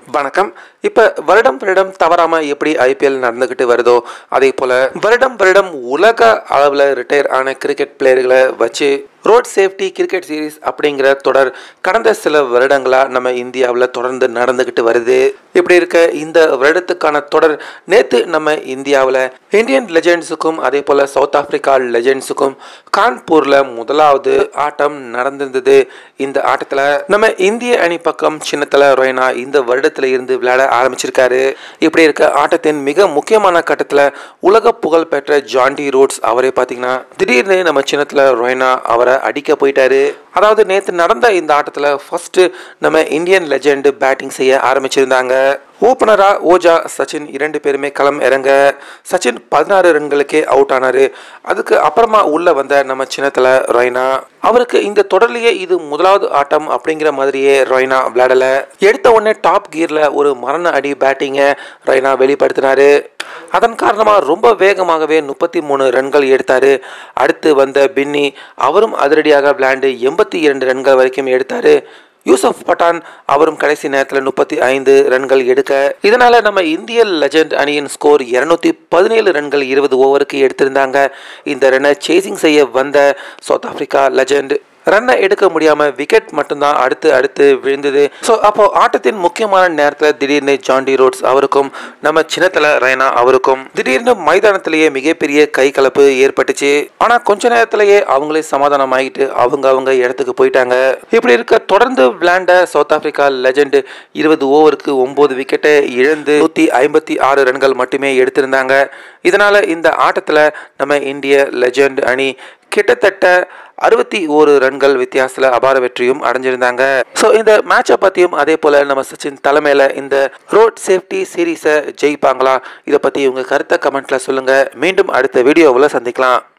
வணக்கம் இப்போ வருடம் வருடம் தவறாமல் எப்படி ஐபிஎல் நடந்துக்கிட்டு வருதோ அதே போல் வருடம் வருடம் உலக அளவில் ரிட்டையர் ஆன கிரிக்கெட் பிளேயர்களை வச்சு ரோட் சேஃப்டி கிரிக்கெட் சீரிஸ் அப்படிங்கிற தொடர் கடந்த சில வருடங்களாக நம்ம இந்தியாவில் தொடர்ந்து நடந்துக்கிட்டு வருது இப்படி இருக்க இந்த வருடத்துக்கான தொடர் நேற்று நம்ம இந்தியாவில் இந்தியன் லெஜெண்ட்ஸுக்கும் அதே போல் சவுத் ஆப்பிரிக்கா லெஜெண்ட்ஸுக்கும் கான்பூரில் முதலாவது ஆட்டம் நடந்திருந்தது இந்த ஆட்டத்தில் நம்ம இந்திய அணி பக்கம் சின்னத்தல ரொய்னா இந்த வருடத்துல இருந்து விளையாட ஆரம்பிச்சிருக்காரு இப்படி இருக்க ஆட்டத்தின் மிக முக்கியமான கட்டத்தில் உலக புகழ் பெற்ற ஜாண்டி ரோட்ஸ் அவரே பார்த்தீங்கன்னா திடீர்னு நம்ம சின்னத்தில் ரொய்னா அவரை அடிக்க போயிட்டாரு அதாவது நேற்று நடந்த இந்த ஆட்டத்தில் ஃபர்ஸ்ட் நம்ம இந்தியன் லெஜெண்ட் பேட்டிங் செய்ய ஆரம்பிச்சிருந்தாங்க ஓப்பனரா ஓஜா சச்சின் இரண்டு பேருமே களம் இறங்க சச்சின் பதினாறு ரன்களுக்கே அவுட் ஆனாரு அதுக்கு அப்புறமா உள்ள வந்த நம்ம சின்னத்துல ரொய்னா அவருக்கு இந்த தொடர்லயே இது முதலாவது ஆட்டம் அப்படிங்கிற மாதிரியே ரொய்னா விளையாடல எடுத்த உடனே டாப் கியர்ல ஒரு மரண அடி பேட்டிங்கை ரொய்னா வெளிப்படுத்தினாரு அதன் காரணமாக ரொம்ப வேகமாகவே முப்பத்தி மூணு ரன்கள் எடுத்தார் அடுத்து வந்த பின்னி அவரும் அதிரடியாக விளையாண்டு எண்பத்தி இரண்டு ரன்கள் வரைக்கும் எடுத்தார் யூசப் பட்டான் அவரும் கடைசி நேரத்தில் முப்பத்தி ஐந்து ரன்கள் எடுக்க இதனால நம்ம இந்திய லெஜண்ட் அணியின் ஸ்கோர் இருநூத்தி பதினேழு ரன்கள் இருபது ஓவருக்கு எடுத்திருந்தாங்க இந்த ரன்னை சேசிங் செய்ய வந்த சவுத் ஆப்பிரிக்கா லெஜண்ட் ரன்னை எடுக்க முடியாம விக்கெட் மட்டும்தான் அடுத்து அடுத்து விழுந்தது ஸோ அப்போ ஆட்டத்தின் முக்கியமான நேரத்தில் திடீர்னு ஜாண்டி ரோட்ஸ் அவருக்கும் நம்ம சின்னத்தல ரெய்னா அவருக்கும் திடீர்னு மைதானத்திலேயே மிகப்பெரிய கை கலப்பு ஏற்பட்டுச்சு ஆனா கொஞ்ச நேரத்திலேயே அவங்களே சமாதானம் ஆகிட்டு அவங்க அவங்க இடத்துக்கு போயிட்டாங்க இப்படி இருக்க தொடர்ந்து விளையாண்ட சவுத் ஆப்பிரிக்கா லெஜண்ட் இருபது ஓவருக்கு ஒன்பது விக்கெட்டை இழந்து நூற்றி ஐம்பத்தி ஆறு ரன்கள் மட்டுமே எடுத்திருந்தாங்க இதனால இந்த ஆட்டத்தில் நம்ம இந்திய லெஜண்ட் அணி கிட்டத்தட்ட அறுபத்தி ஒரு ரன்கள் வித்தியாசத்தில் அபார வெற்றியும் அடைஞ்சிருந்தாங்க ஸோ இந்த மேட்சை பற்றியும் அதே போல் நம்ம சச்சின் தலைமையில் இந்த ரோட் சேஃப்டி சீரீஸை ஜெயிப்பாங்களா இதை பற்றி உங்கள் கருத்தை கமெண்ட்டில் சொல்லுங்கள் மீண்டும் அடுத்த வீடியோவில் சந்திக்கலாம்